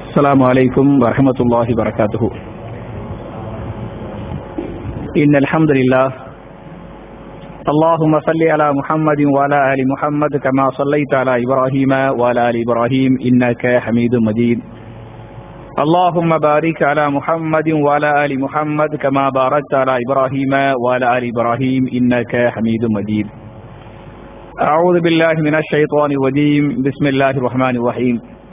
السلام عليكم ورحمة الله وبركاته إن الحمد لله اللهم صل على محمد وعلى آل محمد كما صليت على إبراهيم وعلى آل إبراهيم إنك حميد مجيد اللهم بارك على محمد وعلى آل محمد كما باركت على إبراهيم وعلى آل إبراهيم إنك حميد مجيد أعوذ بالله من الشيطان الرجيم بسم الله الرحمن الرحيم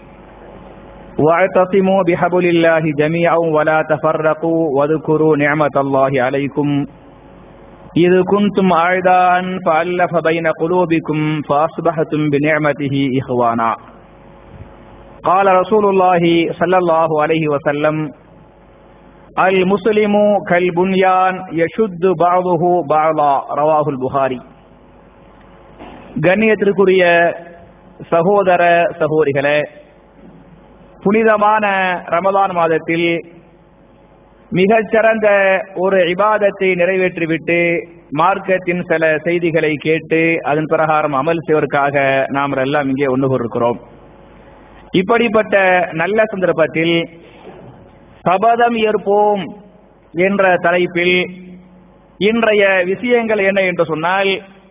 واعتصموا بحبل الله جميعا ولا تفرقوا واذكروا نعمة الله عليكم إذ كنتم أعداء فألف بين قلوبكم فأصبحتم بنعمته إخوانا قال رسول الله صلى الله عليه وسلم المسلم كالبنيان يشد بعضه بعضا رواه البخاري கண்ணியத்திற்குரிய சகோதர சகோதரிகளே புனிதமான ரமதான் மாதத்தில் மிகச் சிறந்த ஒரு இபாதத்தை நிறைவேற்றிவிட்டு மார்க்கத்தின் சில செய்திகளை கேட்டு அதன் பிரகாரம் அமல் செய்வதற்காக நாம் எல்லாம் இங்கே ஒன்று கொண்டிருக்கிறோம் இப்படிப்பட்ட நல்ல சந்தர்ப்பத்தில் சபதம் ஏற்போம் என்ற தலைப்பில் இன்றைய விஷயங்கள் என்ன என்று சொன்னால்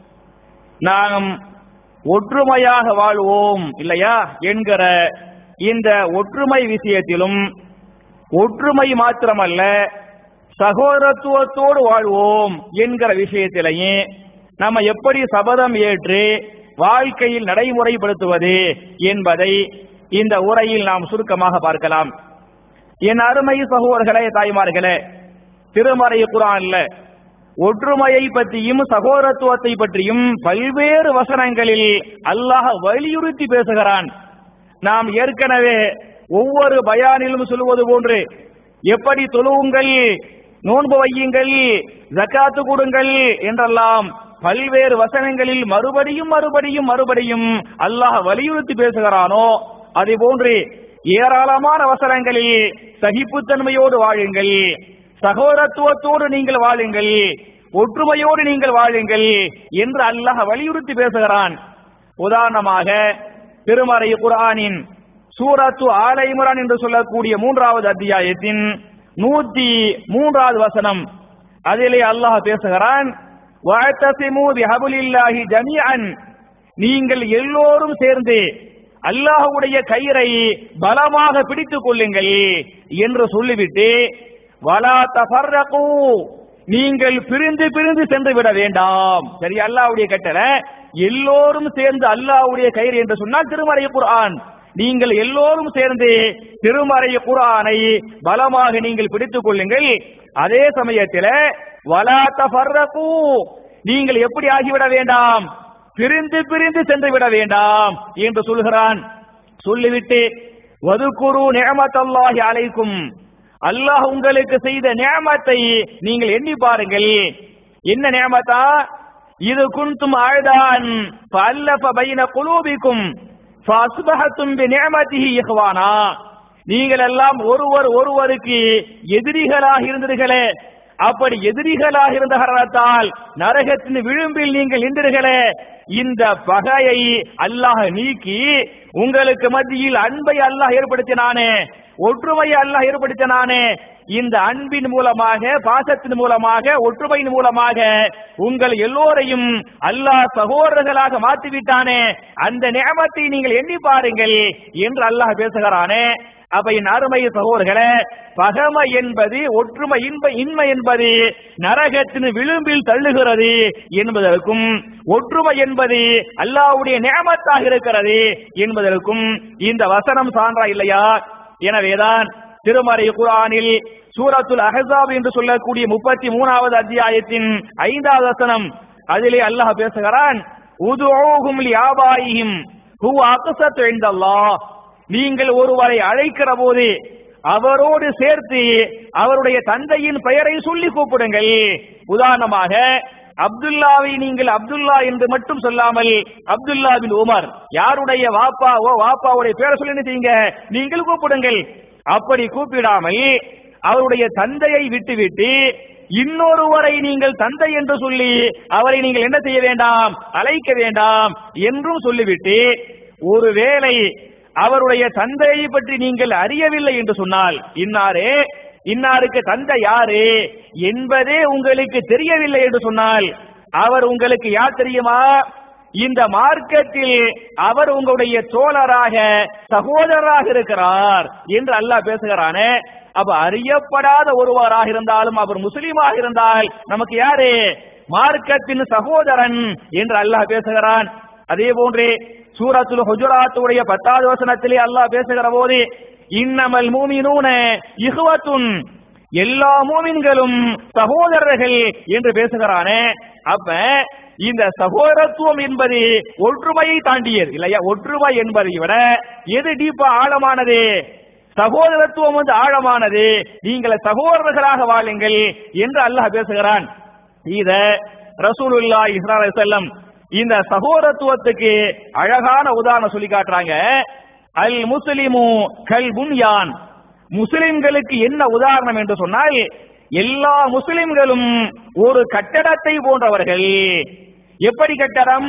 நாம் ஒற்றுமையாக வாழ்வோம் இல்லையா என்கிற இந்த ஒற்றுமை விஷயத்திலும் ஒற்றுமை மாத்திரமல்ல சகோதரத்துவத்தோடு வாழ்வோம் என்கிற விஷயத்திலேயே நம்ம எப்படி சபதம் ஏற்று வாழ்க்கையில் நடைமுறைப்படுத்துவது என்பதை இந்த உரையில் நாம் சுருக்கமாக பார்க்கலாம் என் அருமை சகோதரர்களே தாய்மார்களே திருமறை குரான்ல ஒற்றுமையை பற்றியும் சகோதரத்துவத்தை பற்றியும் பல்வேறு வசனங்களில் அல்லாஹ் வலியுறுத்தி பேசுகிறான் நாம் ஏற்கனவே ஒவ்வொரு பயானிலும் சொல்லுவது போன்று எப்படி தொழுவுங்கள் நோன்பு வையுங்கள் ஜக்காத்து கொடுங்கள் என்றெல்லாம் பல்வேறு வசனங்களில் மறுபடியும் மறுபடியும் மறுபடியும் அல்லாஹ் வலியுறுத்தி பேசுகிறானோ அதே போன்று ஏராளமான வசனங்களில் சகிப்புத்தன்மையோடு வாழுங்கள் சகோதரத்துவத்தோடு நீங்கள் வாழுங்கள் ஒற்றுமையோடு நீங்கள் வாழுங்கள் என்று அல்லாஹ் வலியுறுத்தி பேசுகிறான் உதாரணமாக திருமறை குரானின் சூரத்து ஆலை இம்ரான் என்று சொல்லக்கூடிய மூன்றாவது அத்தியாயத்தின் நூத்தி மூன்றாவது வசனம் அதிலே அல்லாஹ் பேசுகிறான் ஜமியன் நீங்கள் எல்லோரும் சேர்ந்து அல்லாஹுடைய கயிறை பலமாக பிடித்துக் கொள்ளுங்கள் என்று சொல்லிவிட்டு வலா தஃபர்ரகு நீங்கள் பிரிந்து பிரிந்து சென்று விட வேண்டாம் சரி அல்லாஹ்வுடைய கட்டளை எல்லோரும் சேர்ந்து அல்லாஹ்வுடைய கயிறு என்று சொன்னால் திருமறை குர்ஆன் நீங்கள் எல்லோரும் சேர்ந்து திருமறை குர்ஆனை பலமாக நீங்கள் பிடித்துக் கொள்ளுங்கள் அதே சமயத்தில் வலா தஃபர்ரகு நீங்கள் எப்படி ஆகிவிட வேண்டாம் பிரிந்து பிரிந்து சென்று விட வேண்டாம் என்று சொல்கிறான் சொல்லிவிட்டு வதுகுரு நியமத்தல்லாஹி அலைக்கும் அல்லாஹ் உங்களுக்கு செய்த நியமத்தை நீங்கள் எண்ணி பாருங்கள் என்ன நியமத்தா இது குன்தும் ஆழ்தான் ஃபல்லஃப பைன குலூபிக்கும் ஃபஸ்பஹத்தும் பிநியமத்திஹி இஹ்வானா நீங்கள் எல்லாம் ஒருவர் ஒருவருக்கு எதிரிகளாக இருந்தீர்களே அப்படி எதிரிகளாக இருந்த காரணத்தால் நரகத்தின் விளிம்பில் நீங்கள் நின்றீர்களே இந்த பகையை அல்லாஹ் நீக்கி உங்களுக்கு மத்தியில் அன்பை அல்லாஹ் ஏற்படுத்தினானே ஒற்றுமையை அல்லாஹ் ஏற்படுத்தினானே இந்த அன்பின் மூலமாக பாசத்தின் மூலமாக ஒற்றுமையின் மூலமாக உங்கள் எல்லோரையும் அல்லாஹ் சகோதரர்களாக மாற்றிவிட்டானே அந்த நியமத்தை நீங்கள் எண்ணி பாருங்கள் என்று அல்லாஹ் பேசுகிறானே அப்ப என் அருமை சகோதரர்களே பகமை என்பது ஒற்றுமை இன்ப இன்மை என்பது நரகத்தின் விளிம்பில் தள்ளுகிறது என்பதற்கும் ஒற்றுமை என்பது அல்லாவுடைய நியமத்தாக இருக்கிறது என்பதற்கும் இந்த வசனம் சான்றா இல்லையா எனவேதான் திருமறை குரானில் சூரத்துல் அஹசாப் என்று சொல்லக்கூடிய முப்பத்தி மூணாவது அத்தியாயத்தின் ஐந்தாவது வசனம் அதிலே அல்லாஹ் பேசுகிறான் உதுஓகும் லியாபாயிஹிம் ஹுவ அக்ஸத்து இன்தல்லாஹ் நீங்கள் ஒருவரை அழைக்கிற போது அவரோடு சேர்த்து அவருடைய தந்தையின் பெயரை சொல்லி கூப்பிடுங்கள் உதாரணமாக அப்துல்லாவை நீங்கள் அப்துல்லா என்று மட்டும் சொல்லாமல் அப்துல்லா பின் உமர் யாருடைய வாப்பாவோ வாப்பாவுடைய பேரை சொல்லி என்ன செய்யுங்க நீங்கள் கூப்பிடுங்கள் அப்படி கூப்பிடாமல் அவருடைய தந்தையை விட்டுவிட்டு இன்னொருவரை நீங்கள் தந்தை என்று சொல்லி அவரை நீங்கள் என்ன செய்ய வேண்டாம் அழைக்க வேண்டாம் என்றும் சொல்லிவிட்டு ஒருவேளை அவருடைய தந்தையை பற்றி நீங்கள் அறியவில்லை என்று சொன்னால் இன்னாரே இன்னாருக்கு தந்தை யாரு என்பதே உங்களுக்கு தெரியவில்லை என்று சொன்னால் அவர் உங்களுக்கு யார் தெரியுமா இந்த மார்க்கத்தில் அவர் உங்களுடைய தோழராக சகோதரராக இருக்கிறார் என்று அல்லாஹ் பேசுகிறானே அப்ப அறியப்படாத ஒருவராக இருந்தாலும் அவர் முஸ்லீமாக இருந்தால் நமக்கு யாரு மார்க்கத்தின் சகோதரன் என்று அல்லாஹ் பேசுகிறான் அதே போன்றே சூரத்துல் ஹுஜராத்துடைய பத்தாவது வசனத்திலே அல்லாஹ் பேசுகிற போது இன்னமல் மூமினூன இஹ்வத்துன் எல்லா மூமின்களும் சகோதரர்கள் என்று பேசுகிறானே அப்ப இந்த சகோதரத்துவம் என்பது ஒற்றுமையை தாண்டியது இல்லையா ஒற்றுமை என்பதை விட எது டீப்பா ஆழமானது சகோதரத்துவம் வந்து ஆழமானது நீங்கள் சகோதரர்களாக வாழுங்கள் என்று அல்லாஹ் பேசுகிறான் இத ரசூலுல்லா இஸ்ரா செல்லம் இந்த சகோதரத்துவத்துக்கு அழகான உதாரணம் சொல்லி காட்டுறாங்க அல் முஸ்லிமு கல் புன்யான் முஸ்லிம்களுக்கு என்ன உதாரணம் என்று சொன்னால் எல்லா முஸ்லிம்களும் ஒரு கட்டடத்தை போன்றவர்கள் எப்படி கட்டடம்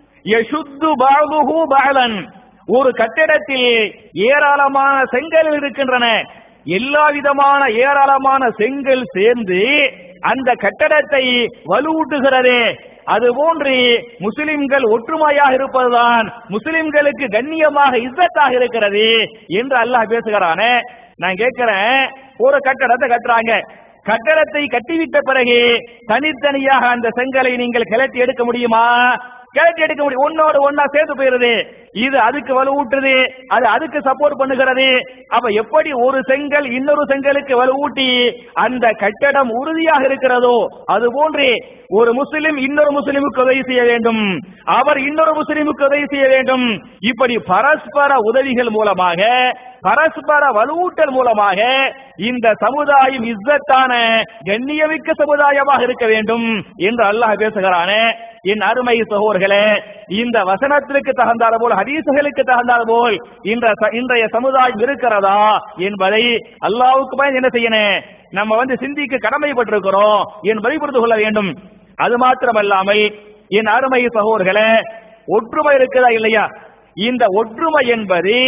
யசுத்து பாகுஹு பாலன் ஒரு கட்டிடத்தில் ஏராளமான செங்கல் இருக்கின்றன எல்லா விதமான ஏராளமான செங்கல் சேர்ந்து அந்த கட்டடத்தை வலுவூட்டுகிறது அதுபோன்று முஸ்லிம்கள் ஒற்றுமையாக இருப்பதுதான் முஸ்லிம்களுக்கு கண்ணியமாக இஸ்ஸத்தாக இருக்கிறது என்று அல்லாஹ் பேசுகிறானே நான் கேட்கிறேன் ஒரு கட்டடத்தை கட்டுறாங்க கட்டடத்தை கட்டிவிட்ட பிறகு தனித்தனியாக அந்த செங்கலை நீங்கள் கிளட்டி எடுக்க முடியுமா கிளட்டி எடுக்க முடியும் ஒன்னோடு ஒன்னா சேர்த்து போயிருது இது அதுக்கு வலுவூட்டுது அது அதுக்கு சப்போர்ட் பண்ணுகிறது அப்ப எப்படி ஒரு செங்கல் இன்னொரு செங்கலுக்கு வலுவூட்டி அந்த கட்டடம் உறுதியாக இருக்கிறதோ அது போன்று ஒரு முஸ்லிம் இன்னொரு முஸ்லிமுக்கு உதவி செய்ய வேண்டும் அவர் இன்னொரு முஸ்லிமுக்கு உதவி செய்ய வேண்டும் இப்படி பரஸ்பர உதவிகள் மூலமாக பரஸ்பர வலுவூட்டல் மூலமாக இந்த சமுதாயம் இஸ்ஸத்தான கண்ணியமிக்க சமுதாயமாக இருக்க வேண்டும் என்று அல்லாஹ் பேசுகிறானே என் அருமை சகோதர்களே இந்த வசனத்திற்கு தகுந்தாத போல் ஹதீசுகளுக்கு தகுந்தாத போல் இந்த ச- இன்றைய சமுதாயம் இருக்கிறதா என்பதை அல்லாவுக்கு பயந்து என்ன செய்யணும் நம்ம வந்து சிந்திக்க கடமைப்பட்டிருக்கிறோம் என்பதை புரிந்து கொள்ள வேண்டும் அது மாத்திரமல்லாமல் என் அருமை சகோதர்களே ஒற்றுமை இருக்குதா இல்லையா இந்த ஒற்றுமை என்பது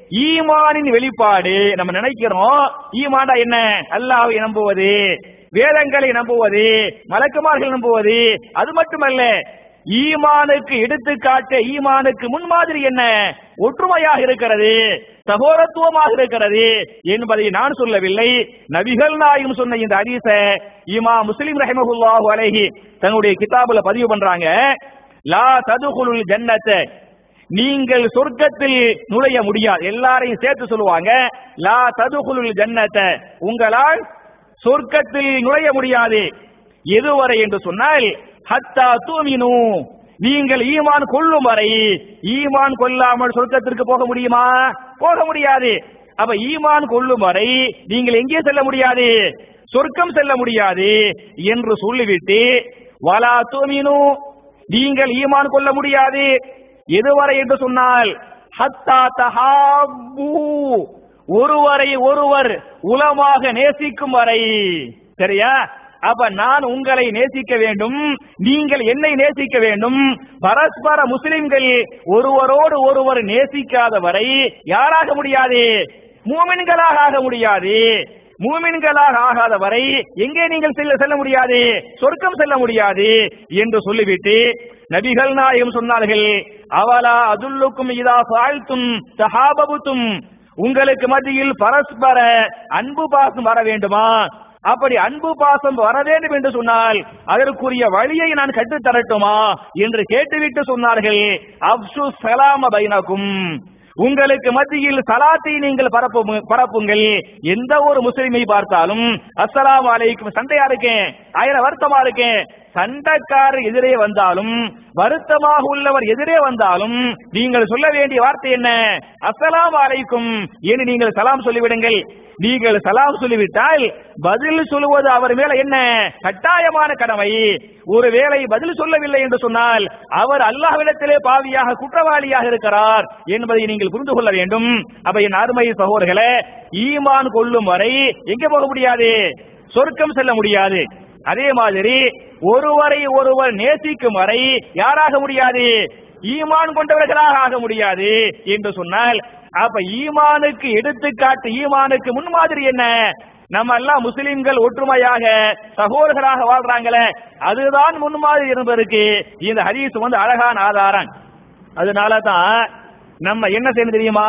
ஈமானின் வெளிப்பாடு நம்ம நினைக்கிறோம் ஈமான்டா என்ன அல்லாஹ்வை நம்புவது வேதங்களை நம்புவது மலக்குமார்கள் நம்புவது அது மட்டுமல்ல ஈமானுக்கு எடுத்துக்காட்ட ஈமானுக்கு முன்மாதிரி என்ன ஒற்றுமையாக இருக்கிறது சகோதரத்துவமாக இருக்கிறது என்பதை நான் சொல்லவில்லை நபிகள் நாயகம் சொன்ன இந்த ஹதீஸ இமா முஸ்லிம் ரஹிமஹுல்லாஹு அலைஹி தன்னுடைய கிதாபுல பதிவு பண்றாங்க லா ததுகுலுல் ஜன்னத்தை நீங்கள் சொர்க்கத்தில் நுழைய முடியாது எல்லாரையும் சேர்த்து சொல்லுவாங்க லா ததுகுலுல் ஜன்னத்தை உங்களால் சொர்க்கத்தில் நுழைய முடியாது எதுவரை என்று சொன்னால் ஹத்தா தூமினு நீங்கள் ஈமான் கொள்ளும் வரை ஈமான் கொள்ளாமல் சொர்க்கத்திற்கு போக முடியுமா போக முடியாது அப்ப ஈமான் கொள்ளும் வரை நீங்கள் எங்கே செல்ல முடியாது சொர்க்கம் செல்ல முடியாது என்று சொல்லிவிட்டு வலா தூமினு நீங்கள் ஈமான் கொள்ள முடியாது எதுவரை என்று சொன்னால் ஹத்தா தஹாபு ஒருவரை ஒருவர் உலமாக நேசிக்கும் வரை சரியா அப்ப நான் உங்களை நேசிக்க வேண்டும் நீங்கள் என்னை நேசிக்க வேண்டும் பரஸ்பர முஸ்லிம்கள் ஒருவரோடு ஒருவர் நேசிக்காத வரை யாராக முடியாது மூமின்களாக ஆக முடியாது மூமின்களாக ஆகாத வரை எங்கே நீங்கள் செல்ல செல்ல முடியாது சொர்க்கம் செல்ல முடியாது என்று சொல்லிவிட்டு நபிகள் நாயகம் சொன்னார்கள் அவலா அதுல்லுக்கும் இதா சாழ்த்தும் தஹாபபுத்தும் உங்களுக்கு மத்தியில் பரஸ்பர அன்பு பாசம் வர வேண்டுமா அப்படி அன்பு பாசம் வர வேண்டும் என்று சொன்னால் அதற்குரிய வழியை நான் கற்றுத் தரட்டுமா என்று கேட்டுவிட்டு சொன்னார்கள் அப்சு சலாம பைனக்கும் உங்களுக்கு மத்தியில் சலாத்தை நீங்கள் பரப்பு பரப்புங்கள் எந்த ஒரு முஸ்லிமை பார்த்தாலும் அஸ்ஸலாமு அலைக்கும் சண்டையா இருக்கேன் ஆயிரம் வருத்தமா இருக்கேன் சண்டைக்காரர் எதிரே வந்தாலும் வருத்தமாக உள்ளவர் எதிரே வந்தாலும் நீங்கள் சொல்ல வேண்டிய வார்த்தை என்ன அஸ்ஸலாமு அலைக்கும் என்று நீங்கள் சலாம் சொல்லிவிடுங்கள் நீங்கள் சலாம் சொல்லிவிட்டால் பதில் சொல்லுவது அவர் மேல என்ன கட்டாயமான கடமை ஒருவேளை பதில் சொல்லவில்லை என்று சொன்னால் அவர் அல்லாஹ்விடத்திலே பாவியாக குற்றவாளியாக இருக்கிறார் என்பதை நீங்கள் புரிந்து கொள்ள வேண்டும் அப்ப என் அருமை சகோதரர்களே ஈமான் கொள்ளும் வரை எங்கே போக முடியாது சொர்க்கம் செல்ல முடியாது அதே மாதிரி ஒருவரை ஒருவர் நேசிக்கும் வரை யாராக முடியாது ஈமான் கொண்டவர்களாக ஆக முடியாது என்று சொன்னால் அப்ப ஈமானுக்கு எடுத்துக்காட்டு ஈமானுக்கு முன்மாதிரி என்ன நம்ம எல்லாம் முஸ்லிம்கள் ஒற்றுமையாக சகோதரர்களாக வாழ்றாங்களே அதுதான் முன்மாதிரி என்பதற்கு இந்த ஹதீஸ் வந்து அழகான ஆதாரம் அதனால தான் நம்ம என்ன செய்யணும் தெரியுமா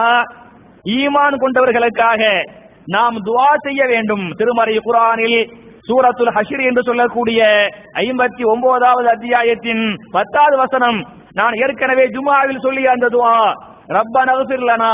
ஈமான் கொண்டவர்களுக்காக நாம் துஆ செய்ய வேண்டும் திருமறை குரானில் சூரத்துல் ஹஷர் என்று சொல்லக்கூடிய ஐம்பத்தி ஒன்பதாவது அத்தியாயத்தின் பத்தாவது வசனம் நான் ஏற்கனவே ஜுமாவில் சொல்லிய அந்த துஆ ரப்பன اغفر لنا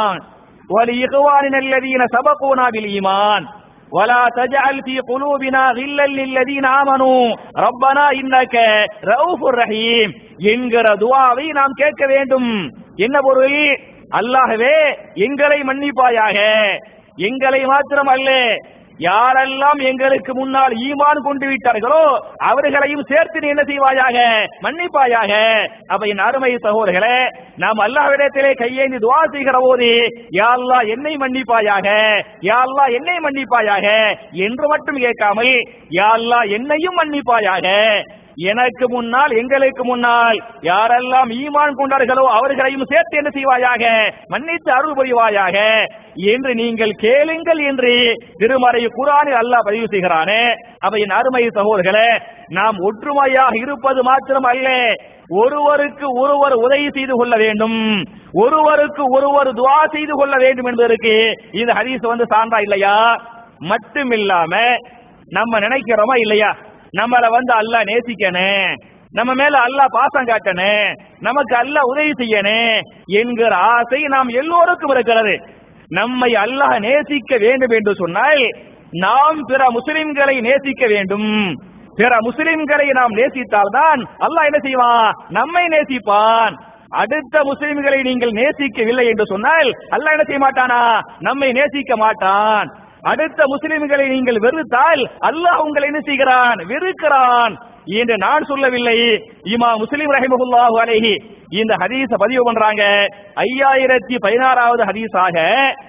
ولإخواننا الذين سبقونا بالإيمان ولا تجعل في قلوبنا غلا للذين آمنوا ربنا إنك رؤوف رحيم என்கிற துவாவை நாம் கேட்க வேண்டும் என்ன பொருள் அல்லாஹ்வே எங்களை மன்னிப்பாயாக எங்களை மாத்திரம் அல்ல யாரெல்லாம் எங்களுக்கு முன்னால் ஈமான் கொண்டு விட்டார்களோ அவர்களையும் சேர்த்து நீ என்ன செய்வாயாக மன்னிப்பாயாக அப்ப என் அருமை சகோதரர்களே நாம் அல்லாஹ்விடத்திலே கையேந்தி துவா செய்கிற போது யா அல்லாஹ் என்னை மன்னிப்பாயாக யா அல்லாஹ் என்னை மன்னிப்பாயாக என்று மட்டும் கேட்காமல் யா அல்லாஹ் என்னையும் மன்னிப்பாயாக எனக்கு முன்னால் எங்களுக்கு முன்னால் யாரெல்லாம் ஈமான் கொண்டார்களோ அவர்களையும் சேர்த்து என்ன செய்வாயாக மன்னித்து அருள் புரிவாயாக என்று நீங்கள் கேளுங்கள் என்று திருமறை குரானில் அல்லாஹ் பதிவு செய்கிறானே அப்ப என் அருமை சகோதரர்களே நாம் ஒற்றுமையாக இருப்பது மாத்திரம் அல்ல ஒருவருக்கு ஒருவர் உதவி செய்து கொள்ள வேண்டும் ஒருவருக்கு ஒருவர் துவா செய்து கொள்ள வேண்டும் என்பதற்கு இந்த ஹதீஸ் வந்து சான்றா இல்லையா மட்டுமில்லாம நம்ம நினைக்கிறோமா இல்லையா நம்மள வந்து அல்லாஹ் நேசிக்கணும் நம்ம மேல அல்லாஹ் பாசம் காட்டணும் நமக்கு அல்லாஹ் உதவி செய்யணும் என்கிற ஆசை நாம் எல்லோருக்கும் இருக்கிறது நம்மை அல்லாஹ் நேசிக்க வேண்டும் என்று சொன்னால் நாம் பிற முஸ்லிம்களை நேசிக்க வேண்டும் பிற முஸ்லிம்களை நாம் நேசித்தால்தான் அல்லாஹ் என்ன செய்வான் நம்மை நேசிப்பான் அடுத்த முஸ்லிம்களை நீங்கள் நேசிக்கவில்லை என்று சொன்னால் அல்லாஹ் என்ன செய்ய மாட்டானா நம்மை நேசிக்க மாட்டான் அடுத்த முஸ்லிம்களை நீங்கள் வெறுத்தால் அல்லாஹ் உங்களை என்ன செய்கிறான் வெறுக்கிறான் என்று நான் சொல்லவில்லை இமா முஸ்லிம் ரஹிமஹுல்லாஹு அலைஹி இந்த ஹதீஸ பதிவு பண்றாங்க ஐயாயிரத்தி பதினாறாவது ஹதீஸாக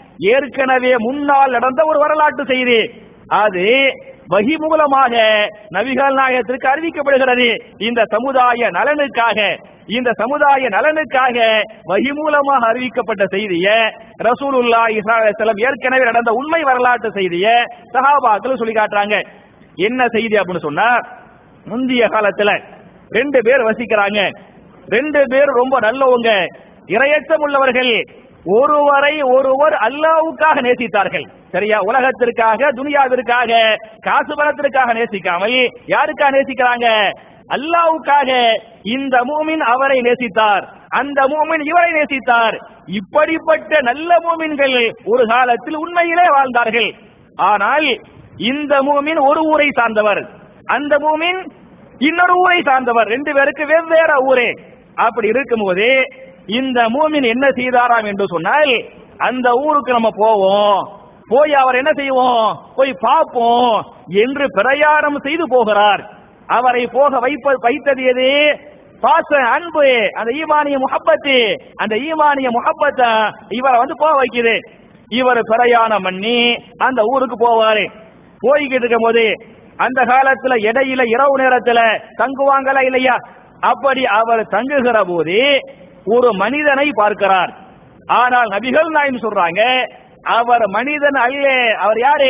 ஏற்கனவே முன்னால் நடந்த ஒரு வரலாற்று செய்தி அது வகி மூலமாக நபிகள் நாயகத்திற்கு அறிவிக்கப்படுகிறது இந்த சமுதாய நலனுக்காக இந்த சமுதாய நலனுக்காக வகி மூலமாக அறிவிக்கப்பட்ட செய்திய ரசூலுல்லா இஸ்லாம் ஏற்கனவே நடந்த உண்மை வரலாற்று செய்திய சஹாபாக்கள் சொல்லி காட்டுறாங்க என்ன செய்தி அப்படின்னு சொன்னா முந்தைய காலத்துல ரெண்டு பேர் வசிக்கிறாங்க ரெண்டு பேர் ரொம்ப நல்லவங்க இரையச்சம் உள்ளவர்கள் ஒருவரை ஒருவர் அல்லாவுக்காக நேசித்தார்கள் சரியா உலகத்திற்காக துனியாவிற்காக காசு பணத்திற்காக நேசிக்காமல் யாருக்காக நேசிக்கிறாங்க அல்லாவுக்காக இந்த மூமின் அவரை நேசித்தார் அந்த மூமின் இவரை நேசித்தார் இப்படிப்பட்ட நல்ல மூமின்கள் ஒரு காலத்தில் உண்மையிலே வாழ்ந்தார்கள் ஆனால் இந்த மூமின் ஒரு ஊரை சார்ந்தவர் அந்த மூமின் இன்னொரு ஊரை சார்ந்தவர் ரெண்டு பேருக்கு வெவ்வேறு ஊரே அப்படி இருக்கும்போது இந்த மூமின் என்ன செய்தாராம் என்று சொன்னால் அந்த ஊருக்கு நம்ம போவோம் போய் அவர் என்ன செய்வோம் போய் பார்ப்போம் என்று பிரயாணம் செய்து போகிறார் அவரை போக வைப்ப வைத்தது எது பாச அன்பு அந்த ஈமானிய முகப்பத்து அந்த ஈமானிய முகப்பத்தை இவரை வந்து போக வைக்குது இவர் பிரயாணம் பண்ணி அந்த ஊருக்கு போவாரு போய்கிட்டு இருக்கும் போது அந்த காலத்துல இடையில இரவு நேரத்துல தங்குவாங்களா இல்லையா அப்படி அவர் தங்குகிற போது ஒரு மனிதனை பார்க்கிறார் ஆனால் நபிகள் நாயம் சொல்றாங்க அவர் மனிதன் அல்ல அவர் யாரு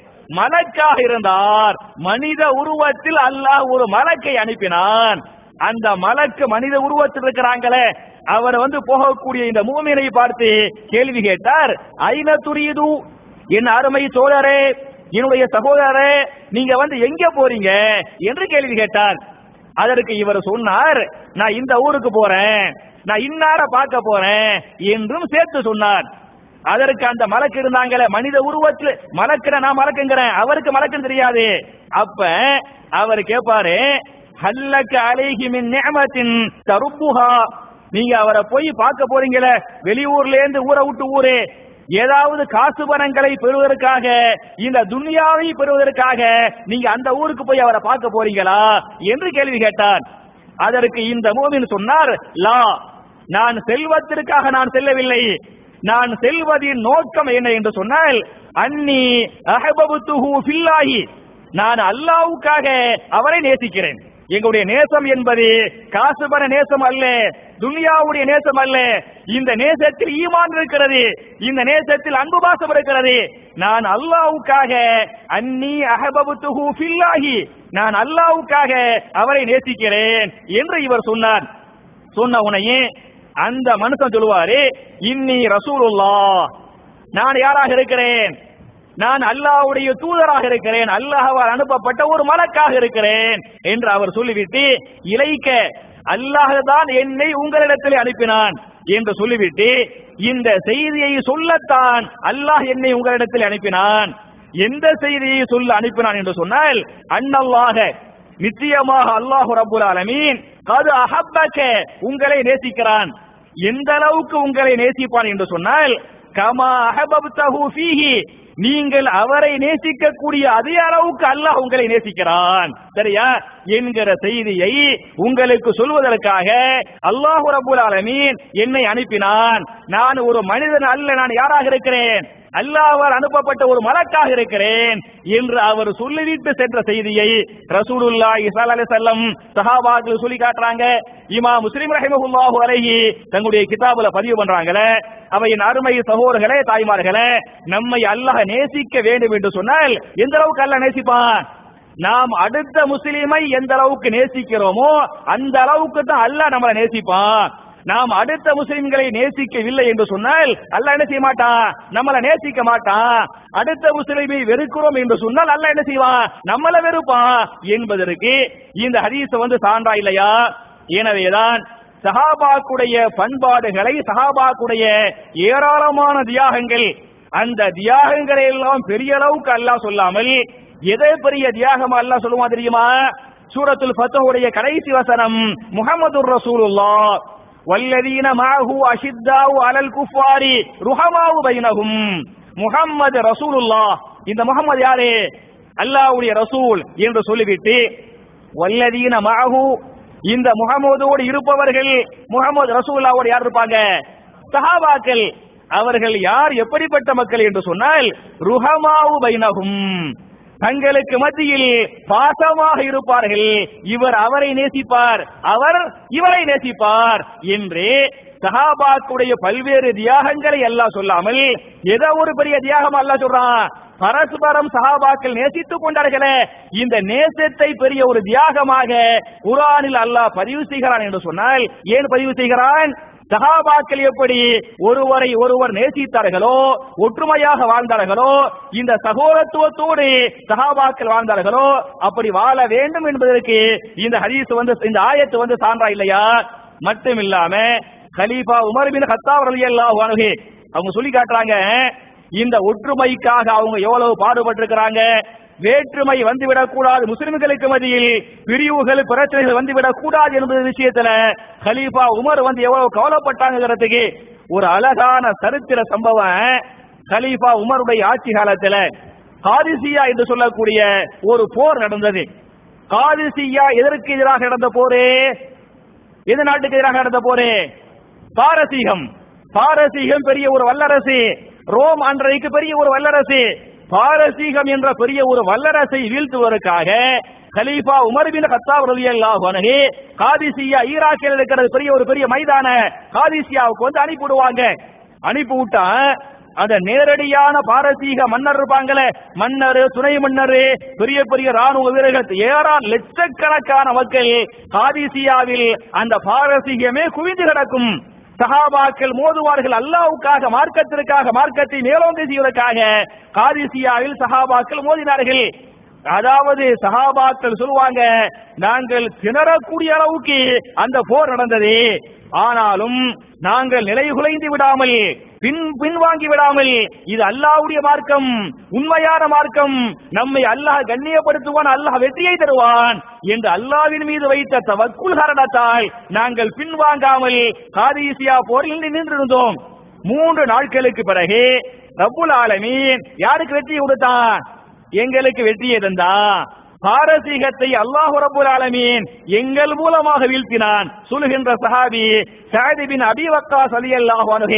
மலக்காக இருந்தார் மனித உருவத்தில் அல்லாஹ் ஒரு மலக்கை அனுப்பினான் அந்த மலக்கு மனித உருவத்தில் இருக்கிறாங்களே அவர் வந்து போகக்கூடிய இந்த மூமினை பார்த்து கேள்வி கேட்டார் ஐன துரியது என் அருமை சோழரே என்னுடைய சகோதரரே நீங்க வந்து எங்க போறீங்க என்று கேள்வி கேட்டார் அதற்கு இவர் சொன்னார் நான் இந்த ஊருக்கு போறேன் நான் இன்னார பார்க்க போறேன் என்றும் சேர்த்து சொன்னார் அதற்கு அந்த மலக்கு இருந்தாங்களே மனித உருவத்தில் மலக்கிற நான் மலக்குங்கிறேன் அவருக்கு மலக்குன்னு தெரியாது அப்ப அவர் கேட்பாரு ஹல்லக்க அலைஹி மின் நிஅமத்தின் தருப்புஹா நீங்க அவரை போய் பார்க்க போறீங்களே வெளியூர்ல இருந்து ஊரை விட்டு ஊரே ஏதாவது காசு பணங்களை பெறுவதற்காக இந்த துன்யாவை பெறுவதற்காக நீங்க அந்த ஊருக்கு போய் அவரை பார்க்க போறீங்களா என்று கேள்வி கேட்டார் அதற்கு இந்த மூமின் சொன்னார் லா நான் செல்வத்திற்காக நான் செல்லவில்லை நான் செல்வதின் நோக்கம் என்ன என்று சொன்னால் அன்னி அஹபபுத்துஹு ஃபில்லாஹி நான் அல்லாவுக்காக அவரை நேசிக்கிறேன் எங்களுடைய நேசம் என்பது காசுபர நேசம் அல்ல துனியாவுடைய நேசம் அல்ல இந்த நேசத்தில் ஈமான் இருக்கிறது இந்த நேசத்தில் அன்பு பாசம் இருக்கிறது நான் அல்லாவுக்காக அன்னி அஹபபுத்துஹு ஃபில்லாஹி நான் அல்லாவுக்காக அவரை நேசிக்கிறேன் என்று இவர் சொன்னார் சொன்ன உனையே அந்த மனுஷன் சொல்லுவாரு இன்னி ரசூலுல்லா நான் யாராக இருக்கிறேன் நான் அல்லாஹ்வுடைய தூதராக இருக்கிறேன் அல்லாஹ்வால் அனுப்பப்பட்ட ஒரு மலக்காக இருக்கிறேன் என்று அவர் சொல்லிவிட்டு இலைக்க அல்லாஹ் தான் என்னை உங்களிடத்தில் அனுப்பினான் என்று சொல்லிவிட்டு இந்த செய்தியை சொல்லத்தான் அல்லாஹ் என்னை உங்களிடத்தில் அனுப்பினான் எந்த செய்தியை சொல்ல அனுப்பினான் என்று சொன்னால் அன்னல்லாக நிச்சயமாக அல்லாஹு ரப்புல் ஆலமீன் கது அஹப்பக உங்களை நேசிக்கிறான் எந்த அளவுக்கு உங்களை நேசிப்பான் என்று சொன்னால் கமா அஹபப்தஹு ஃபீஹி நீங்கள் அவரை நேசிக்கக்கூடிய அதே அளவுக்கு அல்லாஹ் உங்களை நேசிக்கிறான் சரியா என்கிற செய்தியை உங்களுக்கு சொல்வதற்காக அல்லாஹு ரபுல் ஆலமீன் என்னை அனுப்பினான் நான் ஒரு மனிதன் அல்ல நான் யாராக இருக்கிறேன் அல்லாஹ்வால் அனுப்பப்பட்ட ஒரு மலக்காக இருக்கிறேன் என்று அவர் சொல்லிவிட்டு சென்ற செய்தியை ரசூலுல்லாஹி ஸல்லல்லாஹு அலைஹி வஸல்லம் சஹாபாக்கள் சொல்லி காட்டுறாங்க இமா முஸ்லிம் ரஹிமஹுல்லாஹு அலைஹி தங்களுடைய கிதாபுல பதிவு பண்றாங்களே அவையின் அருமை சகோதரர்களே தாய்மார்களே நம்மை அல்லாஹ் நேசிக்க வேண்டும் என்று சொன்னால் எந்த அளவுக்கு அல்லாஹ் நேசிப்பான் நாம் அடுத்த முஸ்லிமை எந்த அளவுக்கு நேசிக்கிறோமோ அந்த அளவுக்கு தான் அல்லாஹ் நம்மளை நேசிப்பான் நாம் அடுத்த முஸ்லிம்களை நேசிக்கவில்லை என்று சொன்னால் அல்லாஹ் என்ன செய்ய மாட்டான் நம்மளை நேசிக்க மாட்டான் அடுத்த முஸ்லிமை வெறுக்கிறோம் என்று சொன்னால் அல்லாஹ் என்ன செய்வான் நம்மளை வெறுப்பான் என்பதற்கு இந்த ஹதீஸ் வந்து சான்றா இல்லையா எனவேதான் சஹாபாக்குடைய பண்பாடுகளை சஹாபாக்குடைய ஏராளமான தியாகங்கள் அந்த தியாகங்களை எல்லாம் பெரிய அளவுக்கு அல்லாஹ் சொல்லாமல் எதை பெரிய தியாகம் அல்லாஹ் சொல்லுமா தெரியுமா சூரத்துல் ஃபத்தஹுடைய கடைசி வசனம் முஹம்மதுர் ரசூலுல்லாஹ் வல்லதீன மாஹு அஷித்தாவு அலல் குஃபாரி ருஹமாவு பைனஹும் முஹம்மது ரசூலுல்லாஹ் இந்த முகம்மது யாரு அல்லாஹ்வுடைய ரசூல் என்று சொல்லிவிட்டு வல்லதீன மாஹு இந்த முகமதோடு இருப்பவர்கள் முகமது ரசூல்லாவோடு யார் இருப்பாங்க சஹாபாக்கள் அவர்கள் யார் எப்படிப்பட்ட மக்கள் என்று சொன்னால் ருஹமாவு பைனகும் தங்களுக்கு மத்தியில் பாசமாக இருப்பார்கள் இவர் அவரை நேசிப்பார் அவர் இவரை நேசிப்பார் என்று சஹாபாக்குடைய பல்வேறு தியாகங்களை எல்லாம் சொல்லாமல் ஏதோ ஒரு பெரிய தியாகம் அல்ல சொல்றான் பரஸ்பரம் சஹாபாக்கள் நேசித்துக் கொண்டார்களே இந்த நேசத்தை பெரிய ஒரு தியாகமாக குரானில் அல்லாஹ் பதிவு செய்கிறான் என்று சொன்னால் ஏன் பதிவு செய்கிறான் சகாபாக்கள் எப்படி ஒருவரை ஒருவர் நேசித்தார்களோ ஒற்றுமையாக வாழ்ந்தார்களோ இந்த சகோதரத்துவத்தோடு சகாபாக்கள் வாழ்ந்தார்களோ அப்படி வாழ வேண்டும் என்பதற்கு இந்த ஹதீஸ் வந்து இந்த ஆயத்து வந்து சான்றா இல்லையா மட்டும் இல்லாம கலீஃபா உமர் பின் ஹத்தாப் ரலியல்லாஹு அன்ஹு அவங்க சொல்லி காட்டுறாங்க இந்த ஒற்றுமைக்காக அவங்க எவ்வளவு பாடுபட்டிருக்கிறாங்க வேற்றுமை வந்துவிடக் கூடாது முஸ்லிம்களுக்கு மத்தியில் பிரிவுகள் பிரச்சனைகள் வந்துவிடக் கூடாது என்பது விஷயத்துல கலீஃபா உமர் வந்து எவ்வளவு கவலைப்பட்டாங்கிறதுக்கு ஒரு அழகான சரித்திர சம்பவம் கலீஃபா உமருடைய ஆட்சி காலத்துல காதிசியா என்று சொல்லக்கூடிய ஒரு போர் நடந்தது காதிசியா எதற்கு எதிராக நடந்த போரு எது நாட்டுக்கு எதிராக நடந்த போரு பாரசீகம் பாரசீகம் பெரிய ஒரு வல்லரசு ரோம் அன்றைக்கு பெரிய ஒரு வல்லரசு பாரசீகம் என்ற பெரிய ஒரு வல்லரசை வீழ்த்துவதற்காக கலீஃபா உமர் பின் கத்தாப் ரலியல்லாஹு அன்ஹு காதிசியா ஈராக்கில் இருக்கிறது பெரிய ஒரு பெரிய மைதான காதிசியாவுக்கு வந்து அனுப்பிவிடுவாங்க அனுப்பி விட்டா அந்த நேரடியான பாரசீக மன்னர் இருப்பாங்களே மன்னர் துணை மன்னர் பெரிய பெரிய ராணுவ வீரர்கள் ஏறா லட்சக்கணக்கான மக்கள் காதிசியாவில் அந்த பாரசீகமே குவிந்து கிடக்கும் சஹாபாக்கள் மோதுவார்கள் அல்லாவுக்காக மார்க்கத்திற்காக மார்க்கத்தை மேலோங்கி செய்வதற்காக காதிசியாவில் சஹாபாக்கள் மோதினார்கள் அதாவது சஹாபாக்கள் சொல்லுவாங்க நாங்கள் திணறக்கூடிய அளவுக்கு அந்த போர் நடந்தது ஆனாலும் நாங்கள் நிலை குலைந்து விடாமல் பின் பின்வாங்கி விடாமல் இது அல்லாஹ்வுடைய மார்க்கம் உண்மையான மார்க்கம் நம்மை அல்லாஹ் கண்ணியப்படுத்துவான் அல்லாஹ் வெற்றியை தருவான் என்று அல்லாஹ்வின் மீது வைத்த தவக்குல் காரணத்தால் நாங்கள் பின்வாங்காமல் காதீசியா போரில் நின்றிருந்தோம் மூன்று நாட்களுக்கு பிறகு ரப்புல் ஆலமீன் யாருக்கு வெற்றியை கொடுத்தான் எங்களுக்கு வெற்றியை தந்தான் பாரசீகத்தை அல்லாஹு ரப்புல் ஆலமீன் எங்கள் மூலமாக வீழ்த்தினான் சொல்லுகின்ற சஹாபி சாதி பின் அபி வக்காஸ் ரலியல்லாஹு அன்ஹு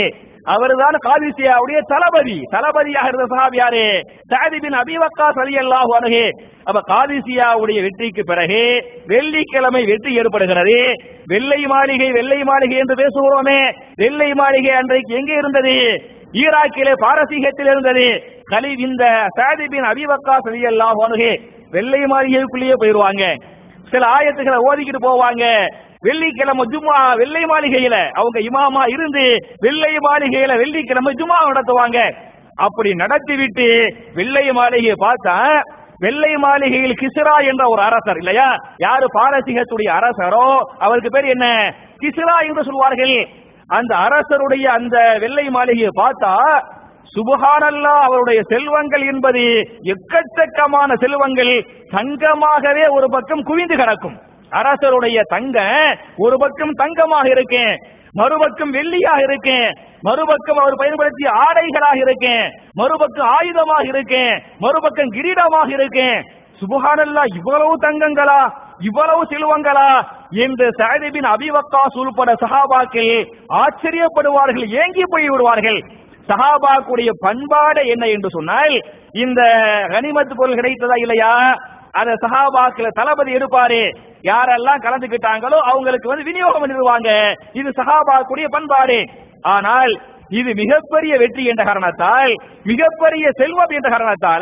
அவர்தான் காதிசியாவுடைய தளபதி தளபதியாக இருந்த சஹாபி யாரு சாதி பின் அபி வக்காஸ் ரலியல்லாஹு அன்ஹு அப்ப காதிசியாவுடைய வெற்றிக்கு பிறகு வெள்ளிக்கிழமை வெற்றி ஏற்படுகிறது வெள்ளை மாளிகை வெள்ளை மாளிகை என்று பேசுகிறோமே வெள்ளை மாளிகை அன்றைக்கு எங்கே இருந்தது ஈராக்கிலே பாரசீகத்தில் இருந்தது கலி இந்த சாதி பின் அபி வக்காஸ் ரலியல்லாஹு அன்ஹு வெள்ளை மாளிகைக்குள்ளேயே போயிருவாங்க சில ஆயத்துக்களை ஓதிக்கிட்டு போவாங்க வெள்ளிக்கிழமை ஜும்மா வெள்ளை மாளிகையில அவங்க இமாமா இருந்து வெள்ளை மாளிகையில வெள்ளிக்கிழமை ஜும்மா நடத்துவாங்க அப்படி நடத்திவிட்டு வெள்ளை மாளிகையை பார்த்தா வெள்ளை மாளிகையில் கிஸ்ரா என்ற ஒரு அரசர் இல்லையா யாரு பாரசீகத்துடைய அரசரோ அவருக்கு பேர் என்ன கிஸ்ரா என்று சொல்வார்கள் அந்த அரசருடைய அந்த வெள்ளை மாளிகையை பார்த்தா சுபஹானல்லா அவருடைய செல்வங்கள் என்பது எக்கச்சக்கமான செல்வங்கள் தங்கமாகவே ஒரு பக்கம் குவிந்து கிடக்கும் அரசருடைய தங்க ஒரு பக்கம் தங்கமாக இருக்கேன் மறுபக்கம் வெள்ளியாக இருக்கேன் மறுபக்கம் அவர் பயன்படுத்திய ஆடைகளாக இருக்கேன் மறுபக்கம் ஆயுதமாக இருக்கேன் மறுபக்கம் கிரீடமாக இருக்கேன் சுபஹானல்லா இவ்வளவு தங்கங்களா இவ்வளவு செல்வங்களா என்று சாதிபின் அபிவக்காஸ் உள்பட சஹாபாக்கள் ஆச்சரியப்படுவார்கள் ஏங்கி போய் விடுவார்கள் சஹாபாக்குடைய பண்பாடு என்ன என்று சொன்னால் இந்த கனிமத்து பொருள் கிடைத்ததா இல்லையா அத சஹாபாக்கள தளபதி எடுப்பாரு யாரெல்லாம் கலந்துக்கிட்டாங்களோ அவங்களுக்கு வந்து விநியோகம் பண்ணிடுவாங்க இது சஹாபாக்குடைய பண்பாடு ஆனால் இது மிகப்பெரிய வெற்றி என்ற காரணத்தால் மிகப்பெரிய செல்வம் என்ற காரணத்தால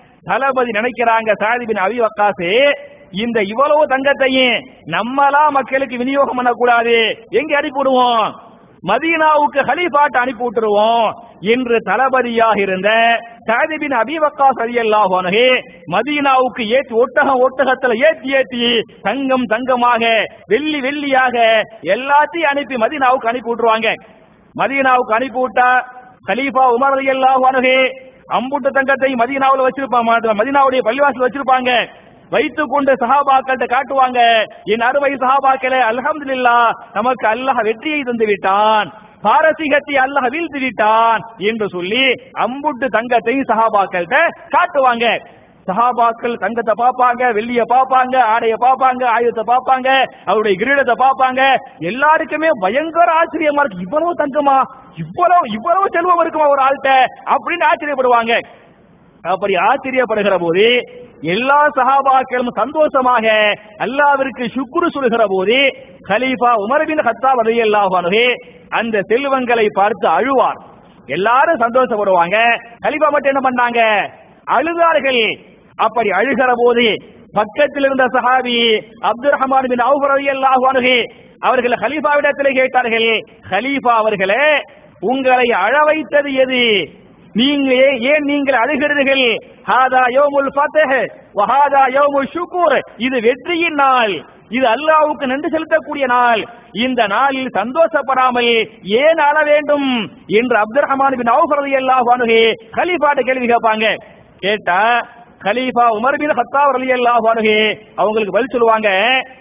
தளபதி நினைக்கிறாங்க சாதிபின் அவி வக்காசு இந்த இவ்வளவு தங்கத்தையும் நம்மளா மக்களுக்கு விநியோகம் பண்ணக்கூடாது எங்க அனுப்பி விடுவோம் மதீனாவுக்கு ஹலீஃபாட்ட அனுப்பி விட்டுருவோம் என்று தளபதியாக இருந்த சாதிபின் அபிவக்காஸ் ரலியல்லாஹு அன்ஹு மதீனாவுக்கு ஏற்றி ஒட்டகம் ஒட்டகத்துல ஏற்றி ஏற்றி தங்கம் தங்கமாக வெள்ளி வெள்ளியாக எல்லாத்தையும் அனுப்பி மதீனாவுக்கு அனுப்பி விட்டுருவாங்க மதீனாவுக்கு அனுப்பி விட்டா கலீஃபா உமர் ரலியல்லாஹு அன்ஹு அம்புட்டு தங்கத்தை மதீனாவுல வச்சிருப்பாங்க மதீனாவுடைய பள்ளிவாசல் வச்சிருப்பாங்க வைத்துக் கொண்டு சஹாபாக்கள்கிட்ட காட்டுவாங்க என் அறுவை சஹாபாக்களே அல்ஹம்துலில்லாஹ் நமக்கு அல்லாஹ் வெற்றியை தந்து விட்டான் பாரசீகத்தை அல்லாஹ் வீழ்த்தி விட்டான் என்று சொல்லி அம்புட்டு தங்கத்தையும் சஹாபாக்கள்கிட்ட காட்டுவாங்க சஹாபாக்கள் தங்கத்தை பார்ப்பாங்க வெள்ளிய பார்ப்பாங்க ஆடைய பார்ப்பாங்க ஆயுதத்தை பார்ப்பாங்க அவருடைய கிரீடத்தை பார்ப்பாங்க எல்லாருக்குமே பயங்கர ஆச்சரியமா இருக்கு இவ்வளவு தங்கமா இவ்வளவு இவ்வளவு செல்வம் இருக்குமா ஒரு ஆள்கிட்ட அப்படின்னு ஆச்சரியப்படுவாங்க அப்படி ஆச்சரியப்படுகிற போது எல்லா சஹாபாக்களும் சந்தோஷமாக அல்லாவிற்கு சுக்குரு சொல்கிற போது கலீஃபா உமர் பின் ஹத்தாப் ரலியல்லாஹு அன்ஹு அந்த செல்வங்களை பார்த்து அழுவார் எல்லாரும் சந்தோஷப்படுவாங்க கலீஃபா மட்டும் என்ன பண்ணாங்க அழுதார்கள் அப்படி அழுகிற போது பக்கத்தில் இருந்த சஹாபி அப்துல் ரஹ்மான் பின் அவுஃப் ரலியல்லாஹு அன்ஹு அவர்கள் கலீஃபாவிடத்தில் கேட்டார்கள் கலீஃபா அவர்களே உங்களை அழ வைத்தது எது நீங்க ஏ- ஏன் நீங்கள் அழுகிறீர்கள் ஹாதா யோமுல் ஃபத்ஹ் வஹாதா யோமுல் ஷுக்கூர் இது வெற்றியின் நாள் இது அல்லாஹ்வுக்கு நன்றி செலுத்தக்கூடிய நாள் இந்த நாளில் சந்தோஷப்படாமல் ஏன் அழ வேண்டும் என்று அப்துல் ரஹ்மான் பின் அவுஃப் ரலியல்லாஹு அன்ஹு கலீஃபாட்ட கேள்வி கேட்பாங்க கேட்டா கலீஃபா உமர் பின் ஹத்தாப் ரலியல்லாஹு அன்ஹு அவங்களுக்கு பதில் சொல்லுவாங்க